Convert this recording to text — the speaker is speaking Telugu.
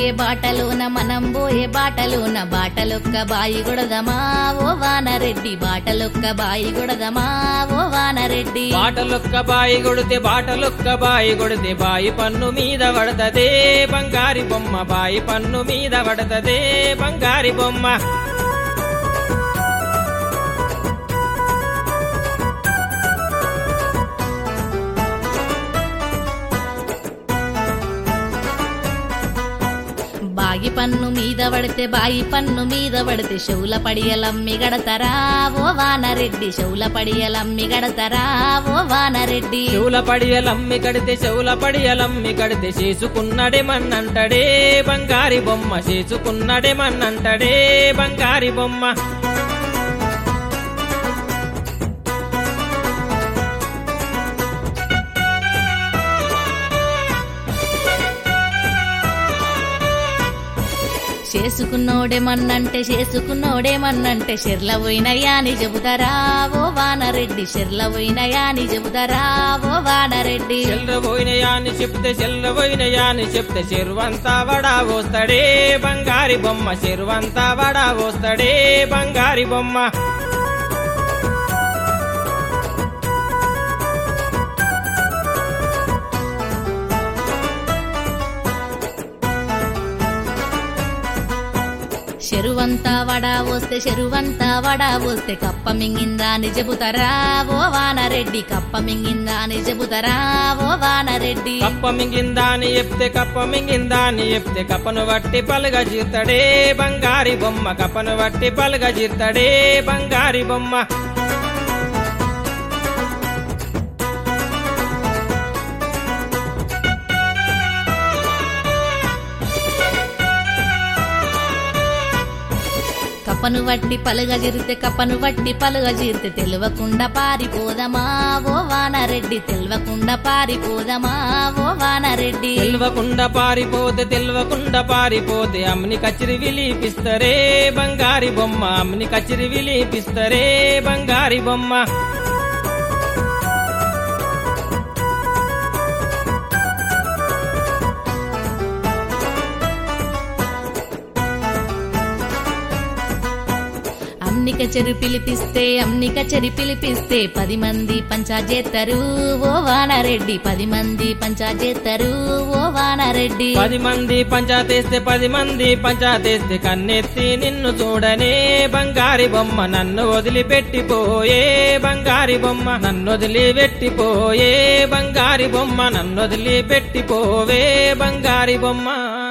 పోయే బాటలోన మనం పోయే బాటలోన బాటలొక్క బాయి గొడదమా ఓ వానరెడ్డి బాటలొక్క బాయి గొడదమా ఓ వానరెడ్డి బాటలొక్క బాయి కొడితే బాటలొక్క బాయి కొడితే బాయి పన్ను మీద పడతదే బంగారి బొమ్మ బాయి పన్ను మీద పడతదే బంగారి బొమ్మ బాగి పన్ను మీద పడితే బాయి పన్ను మీద పడితే షౌల పడియలమ్మి గడతరా ఓ వానరెడ్డి షౌల పడియలమ్మి గడతరా ఓ వానరెడ్డి చెవుల పడియలమ్మి కడితే చెవుల పడియలమ్మి కడితే చేసుకున్నడే మన్నంటడే బంగారి బొమ్మ చేసుకున్నడే మన్నంటడే బంగారి బొమ్మ చేసుకున్నోడేమన్నంటే చేసుకున్నోడేమన్నంటే షెర్ల పోయినయా అని చెబుతారా ఓ వానరెడ్డి షెర్ల పోయినయా అని చెబుతారా ఓ వానరెడ్డి చెల్లబోయినయా అని చెప్తే చెల్లబోయినయా అని చెప్తే చెరువంతా వడా వస్తాడే బంగారి బొమ్మ చెరువంతా వడా వస్తాడే బంగారి బొమ్మ చెరువంతా వడా వస్తే చెరువంతా వడా వస్తే కప్ప మింగిందా అని చెబుతారా ఓ వానరెడ్డి కప్ప మింగిందా అని చెబుతారా ఓ వానరెడ్డి కప్ప మింగిందా అని చెప్తే కప్ప మింగిందా అని చెప్తే కప్పను వట్టి పలుగా జీర్తడే బంగారి బొమ్మ కప్పను వట్టి పలుగా జీర్తడే బంగారి బొమ్మ కప్పను వట్టి పలుగ జీరితే కప్పను వట్టి పలుగ జీరితే తెలియకుండా పారిపోదమా ఓ వానరెడ్డి తెలియకుండా పారిపోదమా ఓ వానరెడ్డి తెల్వకుండా పారిపోతే తెల్వకుండా పారిపోతే అమ్మని కచ్చిరి విలీపిస్తరే బంగారి బొమ్మ అమ్మని కచ్చిరి విలీపిస్తరే బంగారి బొమ్మ అమ్ని కచెరి పిలిపిస్తే అమ్ని కచెరి పిలిపిస్తే పది మంది పంచాజేత్తరు ఓ వానరెడ్డి పది మంది పంచాజేత్తరు ఓ వానరెడ్డి పది మంది పంచాతేస్తే పది మంది పంచాతేస్తే కన్నెత్తి నిన్ను చూడనే బంగారి బొమ్మ నన్ను వదిలిపెట్టిపోయే బంగారి బొమ్మ నన్ను వదిలిపెట్టిపోయే బంగారి బొమ్మ నన్ను వదిలిపెట్టిపోవే బంగారి బొమ్మ